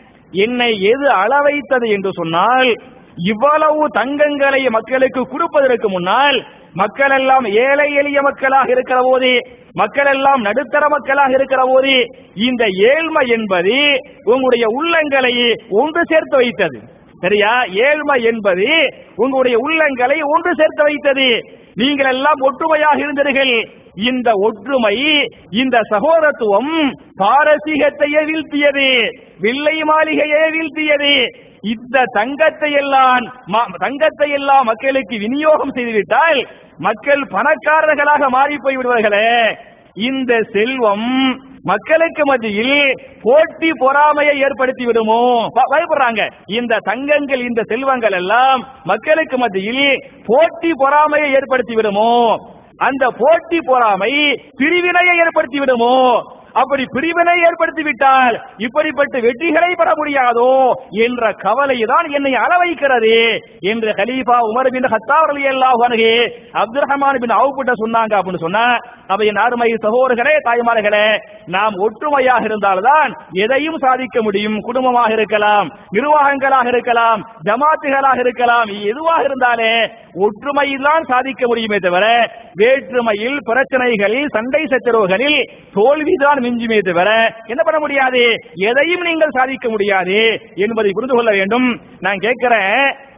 என்னை எது அள வைத்தது என்று சொன்னால் இவ்வளவு தங்கங்களை மக்களுக்கு கொடுப்பதற்கு முன்னால் மக்கள் எல்லாம் ஏழை எளிய மக்களாக இருக்கிற போது மக்கள் எல்லாம் நடுத்தர மக்களாக இருக்கிற போது இந்த ஏழ்மை என்பது உங்களுடைய உள்ளங்களை ஒன்று சேர்த்து வைத்தது சரியா ஏழ்மை என்பது உங்களுடைய உள்ளங்களை ஒன்று சேர்த்து வைத்தது நீங்கள் எல்லாம் ஒற்றுமையாக இருந்தீர்கள் இந்த ஒற்றுமை இந்த சகோதரத்துவம் பாரசீகத்தையே வீழ்த்தியது வில்லை மாளிகையே வீழ்த்தியது இந்த தங்கத்தை எல்லாம் ம- தங்கத்தை எல்லாம் மக்களுக்கு விநியோகம் செய்துவிட்டால் மக்கள் பணக்காரர்களாக மாறி போய் விடுவார்களே இந்த செல்வம் மக்களுக்கு மத்தியில் போட்டி பொறாமையை ஏற்படுத்தி விடுமோ ப- பயப்படுறாங்க இந்த தங்கங்கள் இந்த செல்வங்கள் எல்லாம் மக்களுக்கு மத்தியில் போட்டி பொறாமையை ஏற்படுத்தி விடுமோ அந்த போட்டி பொறாமை பிரிவினையை ஏற்படுத்தி விடுமோ அப்படி பிரிவினை ஏற்படுத்தி விட்டால் இப்படிப்பட்ட வெற்றிகளை பெற முடியாதோ என்ற கவலை தான் என்னை அளவைக்கிறது என்று கலீஃபா உமர் பின் ஹத்தாப் ரலியல்லாஹு அன்ஹு அப்துல் ரஹ்மான் பின் அவுப் கிட்ட சொன்னாங்க அப்படின்னு சொன்னா அப்ப என் அருமை சகோதரர்களே தாய்மார்களே நாம் ஒற்றுமையாக இருந்தால்தான் எதையும் சாதிக்க முடியும் குடும்பமாக இருக்கலாம் நிர்வாகங்களாக இருக்கலாம் ஜமாத்துகளாக இருக்கலாம் எதுவாக இருந்தாலே ஒற்றுமையில் தான் சாதிக்க முடியுமே தவிர வேற்றுமையில் பிரச்சனைகளில் சண்டை சச்சரவுகளில் தோல்விதான் மிஞ்சுமே தவிர என்ன பண்ண முடியாது எதையும் நீங்கள் சாதிக்க முடியாது என்பதை புரிந்து கொள்ள வேண்டும் நான் கேட்கிறேன்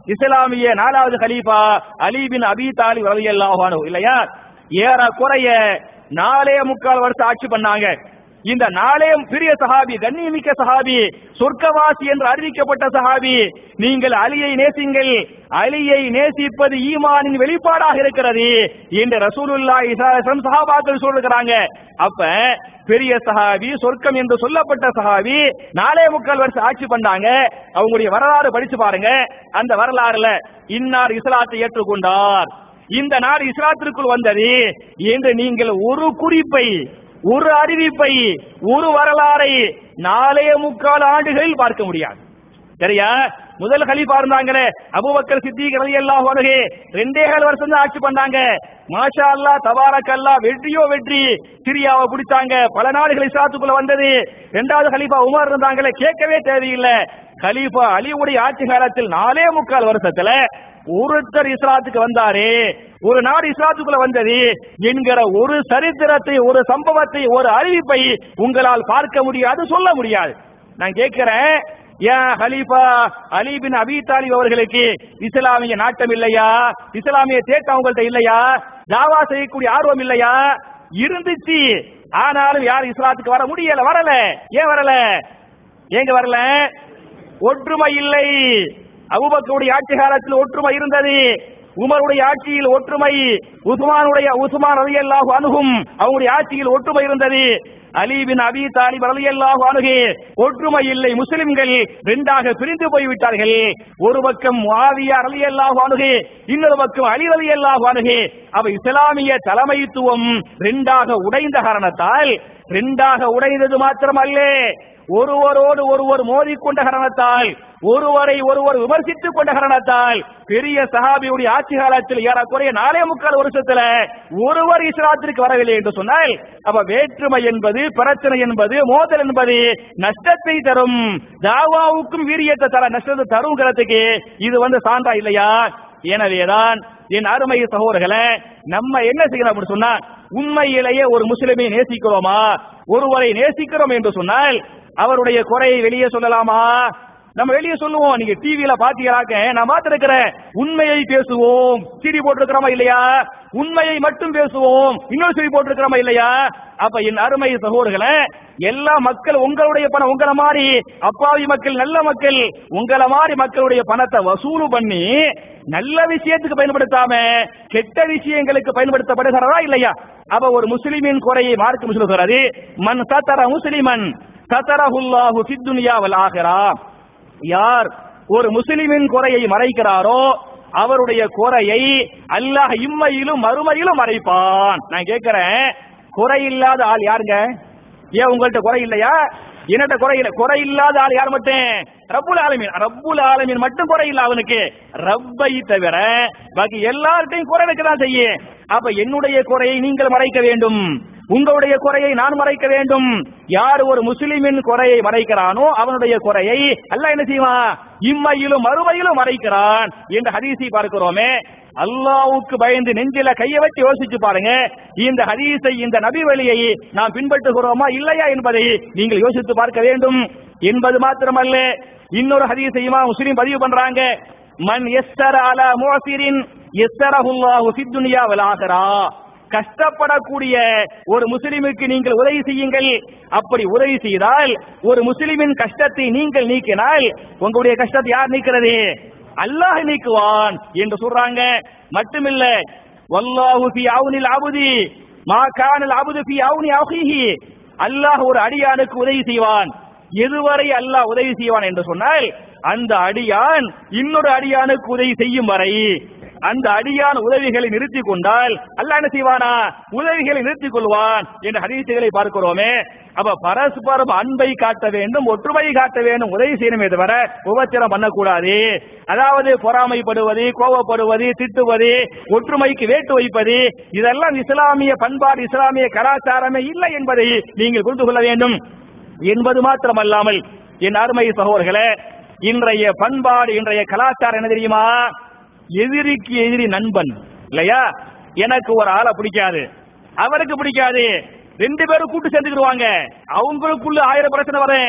இஸ்லாமிய நாலாவது கலீஃபா அலி பின் அபி தாலிப் ரலியல்லாஹு அன்ஹு இல்லையா ஏறக்குறைய நாலே முக்கால் வருஷம் ஆட்சி பண்ணாங்க இந்த நாளே பெரிய சஹாபி கண்ணியமிக்க சஹாபி சொர்க்கவாசி என்று அறிவிக்கப்பட்ட சஹாபி நீங்கள் அலியை நேசிங்கள் அலியை நேசிப்பது ஈமானின் வெளிப்பாடாக இருக்கிறது என்று ரசூலுல்லாஹி ஸல்லல்லாஹு சஹாபாக்கள் சொல்லுகிறாங்க அப்ப பெரிய சஹாபி சொர்க்கம் என்று சொல்லப்பட்ட சஹாபி நாலே முக்கால் வருஷம் ஆட்சி பண்ணாங்க அவங்களுடைய வரலாறு படிச்சு பாருங்க அந்த வரலாறுல இன்னார் இஸ்லாத்தை ஏற்றுக்கொண்டார் இந்த நாடு இஸ்லாத்திற்குள் வந்தது என்று நீங்கள் ஒரு குறிப்பை ஒரு அறிவிப்பை ஒரு வரலாறை நாலே முக்கால் ஆண்டுகளில் பார்க்க முடியாது சரியா முதல் கலீஃபா இருந்தாங்களே அபூபக்கர் சித்திக் ரலியல்லாஹு அன்ஹு ரெண்டே கால் வருஷம் தான் ஆட்சி பண்ணாங்க மாஷா அல்லாஹ் தபாரக் அல்லாஹ் வெற்றியோ வெற்றி சிரியாவை பிடிச்சாங்க பல நாடுகள் இஸ்லாத்துக்குள்ள வந்தது இரண்டாவது கலீஃபா உமர் இருந்தாங்களே கேட்கவே தேவையில்லை கலீஃபா அலிவுடைய ஆட்சி காலத்தில் நாலே முக்கால் வருஷத்துல ஒருத்தர் இஸ்லாத்துக்கு வந்தாரு ஒரு நாடு இஸ்லாத்துக்குள்ள வந்தது என்கிற ஒரு சரித்திரத்தை ஒரு சம்பவத்தை ஒரு அறிவிப்பை உங்களால் பார்க்க முடியாது சொல்ல முடியாது நான் கேட்கிறேன் ஏன் ஹலீஃபா அலி பின் அபி தாலிப் அவர்களுக்கு இஸ்லாமிய நாட்டம் இல்லையா இஸ்லாமிய தேட்டம் அவங்கள்ட்ட இல்லையா தாவா செய்யக்கூடிய ஆர்வம் இல்லையா இருந்துச்சு ஆனாலும் யாரும் இஸ்லாத்துக்கு வர முடியல வரல ஏன் வரல ஏங்க வரல ஒற்றுமை இல்லை அபுபக்கருடைய ஆட்சி காலத்தில் ஒற்றுமை இருந்தது உமருடைய ஆட்சியில் ஒற்றுமை உஸ்மானுடைய உஸ்மான் ரலியல்லாஹு அணுகும் அவங்களுடைய ஆட்சியில் ஒற்றுமை இருந்தது அலி பின் அபி தாலிப் ரலியல்லாஹு அணுகு ஒற்றுமை இல்லை முஸ்லிம்கள் ரெண்டாக பிரிந்து போய்விட்டார்கள் ஒரு பக்கம் முஆவியா ரலியல்லாஹு அணுகு இன்னொரு பக்கம் அலி ரலியல்லாஹு அணுகு அவ இஸ்லாமிய தலைமைத்துவம் ரெண்டாக உடைந்த காரணத்தால் ரெண்டாக உடைந்தது மாத்திரமல்ல ஒருவரோடு ஒருவர் மோதிக்கொண்ட காரணத்தால் ஒருவரை ஒருவர் விமர்சித்துக் கொண்ட காரணத்தால் பெரிய சஹாபியுடைய ஆட்சி காலத்தில் ஏறக்குறைய நாலே முக்கால் வருஷத்துல ஒருவர் இஸ்லாத்திற்கு வரவில்லை என்று சொன்னால் அப்ப வேற்றுமை என்பது பிரச்சனை என்பது மோதல் என்பது நஷ்டத்தை தரும் தாவாவுக்கும் வீரியத்தை தர நஷ்டத்தை தருங்கிறதுக்கு இது வந்து சான்றா இல்லையா எனவேதான் என் அருமை சகோதரர்களே நம்ம என்ன செய்யணும் அப்படின்னு சொன்னா உண்மையிலேயே ஒரு முஸ்லிமை நேசிக்கிறோமா ஒருவரை நேசிக்கிறோம் என்று சொன்னால் அவருடைய குறையை வெளியே சொல்லலாமா நம்ம வெளியே சொல்லுவோம் நீங்க டிவியில பாத்தீங்களாக்க நான் பார்த்திருக்கிறேன் உண்மையை பேசுவோம் சிரி போட்டிருக்கிறோமா இல்லையா உண்மையை மட்டும் பேசுவோம் இன்னொரு சிரி போட்டிருக்கிறோமா இல்லையா அப்ப என் அருமை சகோதரர்களே எல்லா மக்கள் உங்களுடைய பணம் உங்களை மாதிரி அப்பாவி மக்கள் நல்ல மக்கள் உங்களை மாதிரி மக்களுடைய பணத்தை வசூல் பண்ணி நல்ல விஷயத்துக்கு பயன்படுத்தாம கெட்ட விஷயங்களுக்கு பயன்படுத்தப்படுகிறதா இல்லையா அப்ப ஒரு முஸ்லிமின் குறையை மார்க்கம் சொல்கிறது மன் சத்தர முஸ்லிமன் சத்தரஹுல்லாஹு ஃபித் துன்யா வல் ஆகிரா யார் ஒரு முஸ்லிமின் குறையை மறைக்கிறாரோ அவருடைய குறையை அல்லாஹ் இம்மையிலும் மறுமையிலும் மறைப்பான் நான் கேட்கிறேன் குறை இல்லாத ஆள் யாருங்க ஏன் உங்கள்ட்ட குறை இல்லையா என்னட்ட குறை இல்ல குறை இல்லாத ஆள் யார் மட்டும் ரப்புல் ஆலமீன் ரப்புல் ஆலமீன் மட்டும் குறை இல்ல அவனுக்கு ரப்பை தவிர பாக்கி எல்லார்ட்டையும் குறை இருக்கதான் செய்யும் அப்ப என்னுடைய குறையை நீங்கள் மறைக்க வேண்டும் உங்களுடைய குறையை நான் மறைக்க வேண்டும் யார் ஒரு முஸ்லிமின் குறையை மறைக்கிறானோ அவனுடைய குறையை அல்லாஹ் என்ன செய்வான் இம்மையிலும் மறுமையிலும் மறைக்கிறான் என்ற ஹதீஸை பார்க்கிறோமே அல்லாவுக்கு பயந்து நெஞ்சில கையை வச்சு யோசிச்சு பாருங்க இந்த ஹதீஸை இந்த நபி வழியை நாம் பின்பற்றுகிறோமா இல்லையா என்பதை நீங்கள் யோசித்து பார்க்க வேண்டும் என்பது மாத்திரமல்ல இன்னொரு ஹதீஸையுமா முஸ்லீம் பதிவு பண்றாங்க மன் எஸ்ஸர அலா முஅசிரின் எஸ்ஸரஹுல்லாஹு ஃபித் துன்யா வல் ஆகிரா கஷ்டப்படக்கூடிய ஒரு முஸ்லிமுக்கு நீங்கள் உதவி செய்யுங்கள் அப்படி உதவி செய்தால் ஒரு முஸ்லிமின் கஷ்டத்தை நீங்கள் நீக்கினால் உங்களுடைய கஷ்டத்தை யார் நீக்கிறது அல்லாஹ் நீக்குவான் என்று சொல்றாங்க மட்டுமில்ல வல்லாஹு ஃபி அவுனில் அபுதி மா கானல் அபுது ஃபி அவுனி அஹிஹி அல்லாஹ் ஒரு அடியானுக்கு உதவி செய்வான் எதுவரை அல்லாஹ் உதவி செய்வான் என்று சொன்னால் அந்த அடியான் இன்னொரு அடியானுக்கு உதவி செய்யும் வரை அந்த அடியான் உதவிகளை நிறுத்திக் கொண்டால் அல்லாஹ் என்ன செய்வானா உதவிகளை நிறுத்திக் கொள்வான் என்ற ஹதீசுகளை பார்க்கிறோமே அப்ப பரஸ்பரம் அன்பை காட்ட வேண்டும் ஒற்றுமை காட்ட வேண்டும் உதவி செய்யணுமே தவிர உபச்சரம் பண்ணக்கூடாது அதாவது பொறாமைப்படுவது கோபப்படுவது திட்டுவது ஒற்றுமைக்கு வேட்டு வைப்பது இதெல்லாம் இஸ்லாமிய பண்பாடு இஸ்லாமிய கலாச்சாரமே இல்லை என்பதை நீங்கள் புரிந்து கொள்ள வேண்டும் என்பது மாத்திரமல்லாமல் என் அருமை சகோதரர்களே இன்றைய பண்பாடு இன்றைய கலாச்சாரம் என்ன தெரியுமா எதிரிக்கு எதிரி நண்பன் இல்லையா எனக்கு ஒரு ஆளை பிடிக்காது அவருக்கு பிடிக்காது ரெண்டு பேரும் கூட்டு சேர்ந்துக்கிடுவாங்க அவங்களுக்குள்ள ஆயிரம் பிரச்சனை வரும்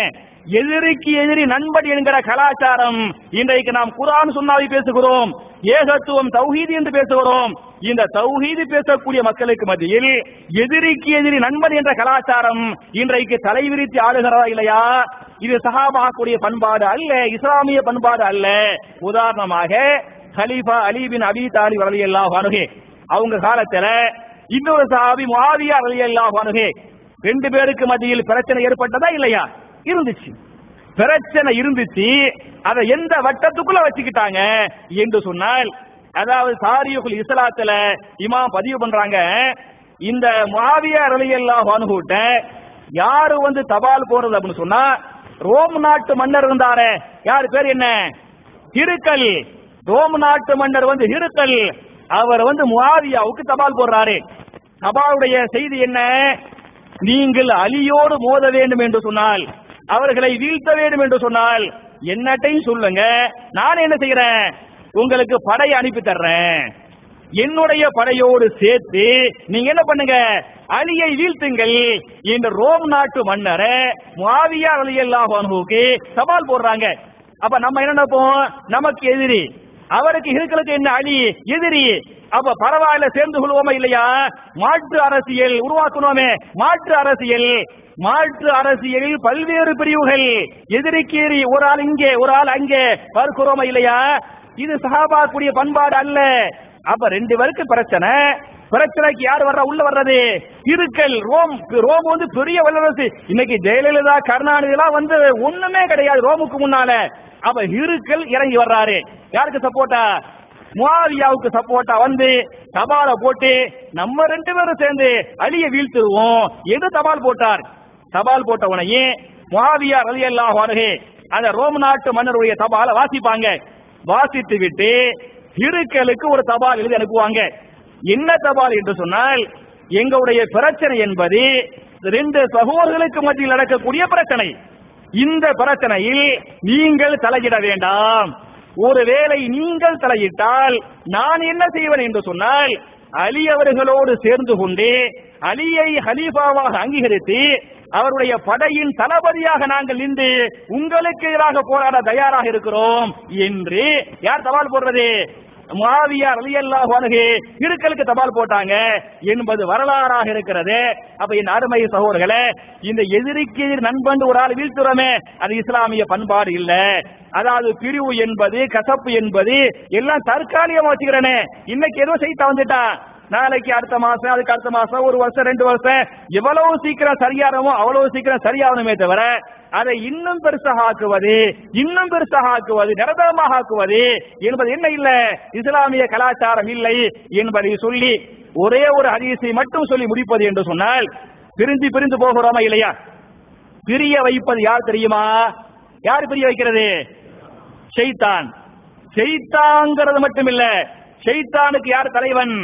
எதிரிக்கு எதிரி நண்பன் என்கிற கலாச்சாரம் இன்றைக்கு நாம் குரான் சுன்னாவை பேசுகிறோம் ஏகத்துவம் தௌஹீது என்று பேசுகிறோம் இந்த தௌஹீது பேசக்கூடிய மக்களுக்கு மத்தியில் எதிரிக்கு எதிரி நண்பன் என்ற கலாச்சாரம் இன்றைக்கு தலைவிரித்து ஆளுகிறதா இல்லையா இது சஹாபாக்குடைய பண்பாடு அல்ல இஸ்லாமிய பண்பாடு அல்ல உதாரணமாக ஹலீஃபா அலி பின் அபி தாலிப் ரலியல்லாஹு அன்ஹு அவங்க காலத்துல இன்னொரு சஹாபி முஆவியா ரலியல்லாஹு அன்ஹு ரெண்டு பேருக்கு மத்தியில் பிரச்சனை ஏற்பட்டதா இல்லையா இருந்துச்சு பிரச்சனை இருந்துச்சு அதை எந்த வட்டத்துக்குள்ள வச்சுக்கிட்டாங்க என்று சொன்னால் அதாவது தாரியுல் இஸ்லாத்துல இமாம் பதிவு பண்றாங்க இந்த முஆவியா ரலியல்லாஹு அன்ஹுட்ட யாரு வந்து தபால் போறது அப்படின்னு சொன்னா ரோம் நாட்டு மன்னர் இருந்தாரே யார் பேர் என்ன ஹிருக்கல் ரோம் நாட்டு மன்னர் வந்து ஹிருக்கல் அவர் வந்து முஆவியாவுக்கு தபால் போடுறாரு தபாலுடைய செய்தி என்ன நீங்கள் அலியோடு மோத வேண்டும் என்று சொன்னால் அவர்களை வீழ்த்த வேண்டும் என்று சொன்னால் என்னட்டையும் சொல்லுங்க நான் என்ன செய்யறேன் உங்களுக்கு படை அனுப்பி தர்றேன் என்னுடைய படையோடு சேர்த்து நீங்க என்ன பண்ணுங்க அலியை வீழ்த்துங்கள் இந்த ரோம் நாட்டு மன்னரை முஆவியா ரலியல்லாஹு அன்ஹுக்கு சவால் போடுறாங்க அப்ப நம்ம என்ன நினைப்போம் நமக்கு எதிரி அவருக்கு இருக்கிறதுக்கு என்ன அழி எதிரி அப்ப பரவாயில்ல சேர்ந்து கொள்வோமா இல்லையா மாற்று அரசியல் உருவாக்கணுமே மாற்று அரசியல் மாற்று அரசியலில் பல்வேறு பிரிவுகள் எதிரிக்கு எதிரி ஒரு ஆள் இங்கே ஒரு ஆள் அங்கே பார்க்கிறோமா இல்லையா இது சஹாபாக்குடைய பண்பாடு அல்ல அப்ப ரெண்டு பேருக்கு பிரச்சனை பிரச்சனைக்கு யார் வர்றா உள்ள வர்றது இருக்கல் ரோம் ரோம் வந்து பெரிய வல்லரசு இன்னைக்கு ஜெயலலிதா கருணாநிதி எல்லாம் வந்து ஒண்ணுமே கிடையாது ரோமுக்கு முன்னால அப்ப இருக்கல் இறங்கி வர்றாரு யாருக்கு சப்போர்ட்டா முவாவியாவுக்கு சப்போர்ட்டா வந்து தபால போட்டு நம்ம ரெண்டு பேரும் சேர்ந்து அலிய வீழ்த்துருவோம் எது தபால் போட்டார் தபால் போட்ட உடனே முவாவியா ரலி அல்லாஹ் அந்த ரோம் நாட்டு மன்னருடைய தபால வாசிப்பாங்க வாசித்து விட்டு இருக்கலுக்கு ஒரு தபால் எழுதி அனுப்புவாங்க என்ன தபால் என்று சொன்னால் எங்களுடைய பிரச்சனை என்பது ரெண்டு சகோதரர்களுக்கு மத்தியில் நடக்கக்கூடிய பிரச்சனை இந்த பிரச்சனையில் நீங்கள் தலையிட வேண்டாம் ஒருவேளை நீங்கள் தலையிட்டால் நான் என்ன செய்வேன் என்று சொன்னால் அலி அவர்களோடு சேர்ந்து கொண்டு அலியை ஹலீஃபாவாக அங்கீகரித்து அவருடைய படையின் தளபதியாக நாங்கள் நின்று உங்களுக்கு எதிராக போராட தயாராக இருக்கிறோம் என்று யார் தபால் போடுறது முஆவியா ரலியல்லாஹு அன்ஹு இருக்கலுக்கு தபால் போட்டாங்க என்பது வரலாறாக இருக்கிறது அப்ப என் அருமை சகோதரர்களே இந்த எதிரிக்கு எதிர் நண்பன் ஒரு ஆள் வீழ்த்துறமே அது இஸ்லாமிய பண்பாடு இல்ல அதாவது பிரிவு என்பது கசப்பு என்பது எல்லாம் தற்காலிகமா வச்சுக்கிறேனே இன்னைக்கு ஏதோ செய்தா வந்துட்டான் நாளைக்கு அடுத்த மாசம் அதுக்கு அடுத்த மாசம் ஒரு வருஷம் ரெண்டு வருஷம் எவ்வளவு சீக்கிரம் சரியானமோ அவ்வளவு சீக்கிரம் சரியாகணுமே தவிர அதை இன்னும் பெருசாக ஆக்குவது இன்னும் பெருசாக ஆக்குவது நிரந்தரமாக ஆக்குவது என்பது என்ன இல்ல இஸ்லாமிய கலாச்சாரம் இல்லை என்பதை சொல்லி ஒரே ஒரு ஹதீஸை மட்டும் சொல்லி முடிப்பது என்று சொன்னால் பிரிஞ்சு பிரிந்து போகிறோமா இல்லையா பிரிய வைப்பது யார் தெரியுமா யார் பிரிய வைக்கிறது ஷைத்தான் ஷைத்தாங்கிறது மட்டும் இல்ல ஷைத்தானுக்கு யார் தலைவன்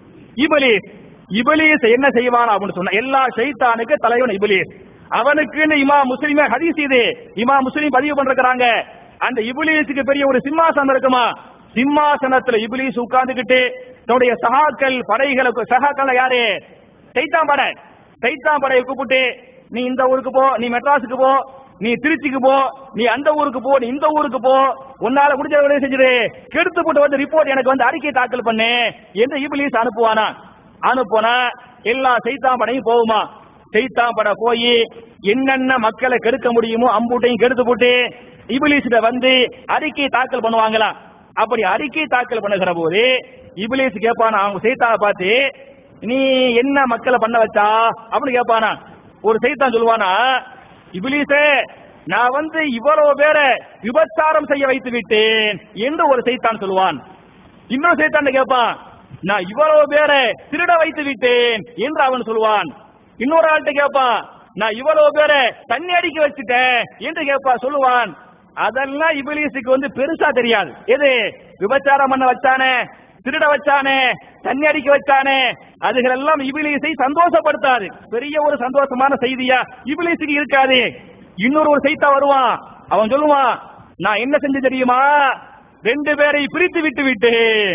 இபிலிஸ் இபிலிஸ் என்ன செய்வான் அப்படின்னு சொன்னா எல்லா ஷைத்தானுக்கு தலைவன் இபிலிஸ் அவனுக்குன்னு இமா முஸ்லிமே ஹதீஸ் இது இமா முஸ்லிம் பதிவு பண்றாங்க அந்த இபிலிஸுக்கு பெரிய ஒரு சிம்மாசனம் இருக்குமா சிம்மாசனத்துல இபிலிஸ் உட்கார்ந்துகிட்டு தன்னுடைய சகாக்கள் படைகளுக்கு சகாக்கள் யாரு சைத்தான் படை சைத்தான் படையை கூப்பிட்டு நீ இந்த ஊருக்கு போ நீ மெட்ராஸுக்கு போ நீ திருச்சிக்கு போ நீ அந்த ஊருக்கு போ நீ இந்த ஊருக்கு போ உன்னால முடிஞ்ச வேலையை செஞ்சிரு கெடுத்து போட்டு வந்து ரிப்போர்ட் எனக்கு வந்து அறிக்கை தாக்கல் பண்ணு என்று இபிலிஸ் அனுப்புவானா அனுப்புனா எல்லா சைத்தான் படையும் போகுமா சைத்தான் படை போய் என்னென்ன மக்களை கெடுக்க முடியுமோ அம்பூட்டையும் கெடுத்து போட்டு இபிலிஸ்ட வந்து அறிக்கை தாக்கல் பண்ணுவாங்களா அப்படி அறிக்கை தாக்கல் பண்ணுகிற போது இபிலிஸ் கேட்பானா அவங்க சைத்தானை பார்த்து நீ என்ன மக்களை பண்ண வச்சா அப்படின்னு கேட்பானா ஒரு சைத்தான் சொல்லுவானா இபிலிசே நான் வந்து இவ்வளவு பேரை விபச்சாரம் செய்ய வைத்து விட்டேன் என்று ஒரு சைத்தான் சொல்லுவான் இன்னொரு சைத்தான் கேட்பான் நான் இவ்வளவு பேரை திருட வைத்து விட்டேன் என்று அவன் சொல்லுவான் இன்னொரு ஆள்கிட்ட கேட்பான் நான் இவ்வளவு பேரை தண்ணி அடிக்க வச்சுட்டேன் என்று கேட்பா சொல்லுவான் அதெல்லாம் இபிலிஸுக்கு வந்து பெருசா தெரியாது எது விபச்சாரம் பண்ண வச்சானே திருட வச்சானே தண்ணி அடிக்க வச்சானே அதுகளெல்லாம் இபிலிஸை சந்தோஷப்படுத்தாது பெரிய ஒரு சந்தோஷமான செய்தியா இபிலிஸுக்கு இருக்காது இன்னொரு ஒரு செய்தா வருவான் அவன் சொல்லுவான் நான் என்ன செஞ்சு தெரியுமா ரெண்டு பேரை பிரித்து விட்டு விட்டேன்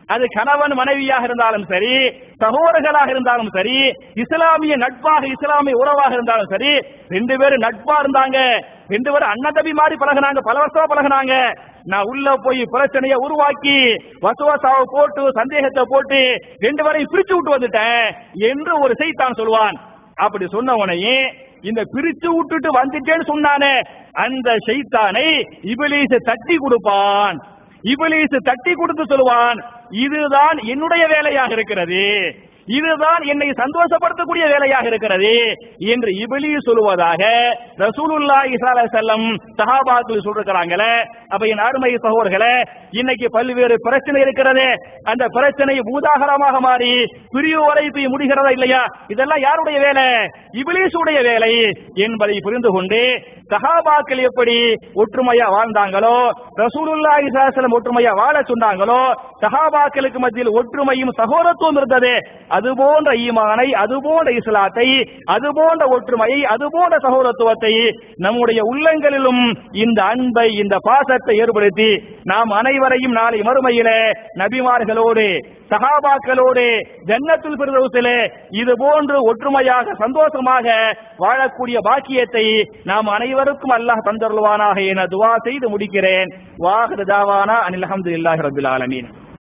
அது கணவன் மனைவியாக இருந்தாலும் சரி சகோதரர்களாக இருந்தாலும் சரி இஸ்லாமிய நட்பாக இஸ்லாமிய உறவாக இருந்தாலும் சரி ரெண்டு பேரும் நட்பா இருந்தாங்க ரெண்டு பேரும் அண்ணன் தம்பி மாதிரி பழகுனாங்க பல வருஷமா பழகுனாங்க நான் உள்ள போய் பிரச்சனையை உருவாக்கி வசுவசாவை போட்டு சந்தேகத்தை போட்டு ரெண்டு பேரையும் பிரிச்சு விட்டு வந்துட்டேன் என்று ஒரு செய்தான் சொல்வான் அப்படி சொன்ன உடனே இந்த பிரிச்சு விட்டுட்டு வந்துட்டேன்னு சொன்னானே அந்த செய்தானை இபிலீஸ் தட்டி கொடுப்பான் இபிலீஸ் தட்டி கொடுத்து சொல்லுவான் இதுதான் என்னுடைய வேலையாக இருக்கிறது இதுதான் என்னை சந்தோஷப்படுத்தக்கூடிய வேலையாக இருக்கிறது என்று இபிலி சொல்லுவதாக ரசூலுல்லாஹி ஸல்லல்லாஹு அலைஹி வஸல்லம் சஹாபாக்கள் சொல்றாங்களே அப்ப என் அருமை சகோதரர்களே இன்னைக்கு பல்வேறு பிரச்சனை இருக்கிறது அந்த பிரச்சனை பூதாகரமாக மாறி பிரிவு வரை போய் முடிகிறதா இல்லையா இதெல்லாம் யாருடைய வேலை இபிலிசுடைய வேலை என்பதை புரிந்து கொண்டு சஹாபாக்கள் எப்படி ஒற்றுமையா வாழ்ந்தாங்களோ ரசூலுல்லாஹி ஸல்லல்லாஹு அலைஹி வஸல்லம் ஒற்றுமையா வாழ சொன்னாங்களோ சஹாபாக்களுக்கு மத்தியில் ஒற்றுமையும் சகோதரத்துவம் இருந்தது அது போன்ற ஈமானை அது போன்ற இஸ்லாத்தை அது போன்ற ஒற்றுமையை அது போன்ற சகோதரத்துவத்தை நம்முடைய உள்ளங்களிலும் இந்த அன்பை இந்த பாசத்தை ஏற்படுத்தி நாம் அனைவரையும் நாளை மறுமையிலே நபிமார்களோடு சகாபாக்களோடு ஜன்னத்துல் பிரதோசிலே இது போன்று ஒற்றுமையாக சந்தோஷமாக வாழக்கூடிய பாக்கியத்தை நாம் அனைவருக்கும் அல்லாஹ் தந்தருள்வானாக என துவா செய்து முடிக்கிறேன் வாஹிரு தாவானா அனில் அஹமதுல்லாஹி ரபில் ஆலமீன்